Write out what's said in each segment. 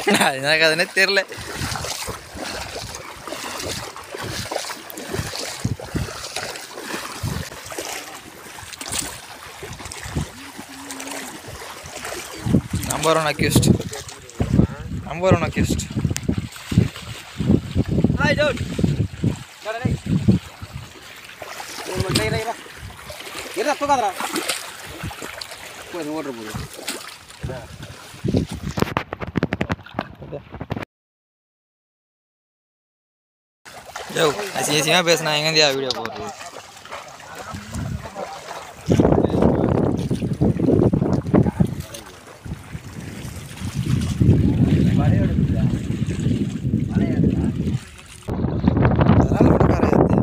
எனக்கு அதுனே தெரில number one accused number one accused hi doubt டேய் டேய் ஒரு டேய் டேய் இருடா தூக்காதடா போய் ஓடுற போது யோ அசிங்க அசிங்கமாக பேசுனா எங்கேந்தியா வீடியோ போடுறது அதெல்லாம் கூட கரையாது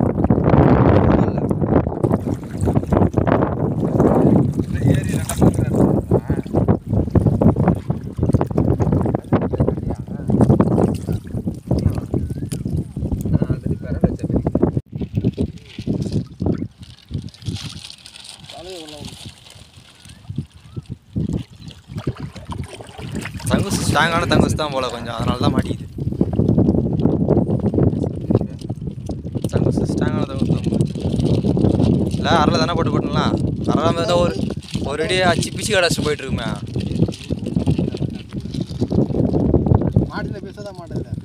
தங்குஸ் ஸ்ட்ராங்கான தங்குஸ் தான் போல கொஞ்சம் அதனால தான் மாட்டிக்குது தங்குஸ் ஸ்ட்ராங்கான தங்குஸ் தான் போல இல்லை அரைல தானே போட்டு போட்டுலாம் அரைலாம் இருந்தால் ஒரு ஒரு அடி அச்சு பிச்சு கடாச்சு போயிட்டு இருக்குமே மாட்டில் பேசாத மாட்டேன்